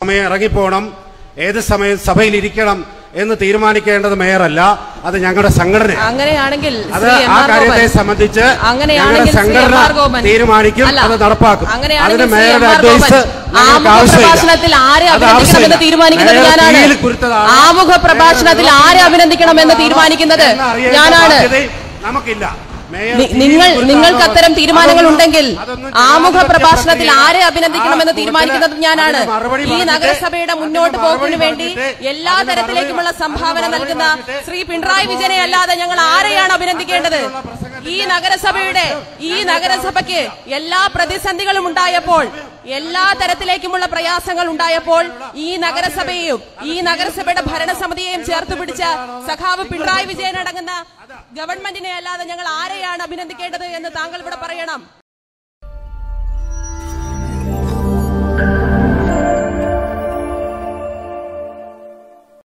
സമയം ഇറങ്ങിപ്പോണം ഏത് സമയം സഭയിൽ ഇരിക്കണം എന്ന് തീരുമാനിക്കേണ്ടത് മേയറല്ല അത് ഞങ്ങളുടെ സംഘടന അങ്ങനെയാണെങ്കിൽ അത് ശ്രീ എം ആ ആർ കാര്യത്തെ ഗോപൻ- സംബന്ധിച്ച് അങ്ങനെയാണെങ്കിൽ ഞങ്ങളുടെ ശ്രീ എം സംഘടന ആർ ഗോപൻ- തീരുമാനിക്കും അല്ല, അത് നടപ്പാക്കും അങ്ങനെയാണെങ്കിൽ അതിന് ശ്രീ മേയറുടെ എം ആർ ഗോപൻ അഡ്വൈസ് ഞങ്ങൾക്ക് ആമുഖ ആവശ്യമില്ല. പ്രഭാഷണത്തിൽ ആരെ അത് അഭിനന്ദിക്കണമെന്ന് ആവശ്യമില്ല. തീരുമാനിക്കുന്നത് മേയർ ഞാനാണ് തീയിൽ കുരുത്തതാണ്. ആമുഖ പ്രഭാഷണത്തിൽ മേയർ ആരെ അഭിനന്ദിക്കണമെന്ന് ആണോ തീരുമാനിക്കുന്നത് എന്ന് അറിയേണ്ട ഞാനാണ് ബാധ്യതയും നമുക്കില്ല മേയർ നി- തീയിൽ നിങ്ങൾ കുരുത്താണോ? നിങ്ങൾക്ക് അത്തരം തീരുമാനങ്ങൾ അതൊന്നും- ഉണ്ടെങ്കിൽ അതൊന്നും ആമുഖ ജനാധിപത്യ പ്രഭാഷണത്തിൽ പ്രക്രിയ- ആരെ അഭിനന്ദിക്കണമെന്ന് ആ തീരുമാനിക്കുന്നത് കൂടുതൽ ഞാനാണ് അതിന് മറുപടി ഈ പറഞ്ഞിട്ട് നഗരസഭയുടെ അതിന് മുന്നോട്ട് മറുപടി പോക്കിനു വേണ്ടി പറഞ്ഞിട്ട് എല്ലാ അതിന് തരത്തിലേക്കുമുള്ള മറുപടി- സംഭാവന അതിന് നൽകുന്ന മറുപടി പറഞ്ഞിട്ട് ശ്രീ പിണറായി വിജയനെ അല്ലാതെ ഞങ്ങൾ ആരെയാണ് അഭിനന്ദിക്കേണ്ടത് ഈ നഗരസഭയുടെ ഈ നഗരസഭയ്ക്ക് എല്ലാ പ്രതിസന്ധികളും ഉണ്ടായപ്പോൾ എല്ലാ തരത്തിലേക്കുമുള്ള പ്രയാസങ്ങൾ ഉണ്ടായപ്പോൾ ഈ നഗരസഭയെയും ഈ നഗരസഭയുടെ ഭരണസമിതിയെയും ചേർത്ത് പിടിച്ച സഖാവ് പിണറായി വിജയൻ അടങ്ങുന്ന ഗവൺമെന്റിനെ അല്ലാതെ ഞങ്ങൾ ആരെയാണ് അഭിനന്ദിക്കേണ്ടത് എന്ന് താങ്കൾ ഇവിടെ പറയണം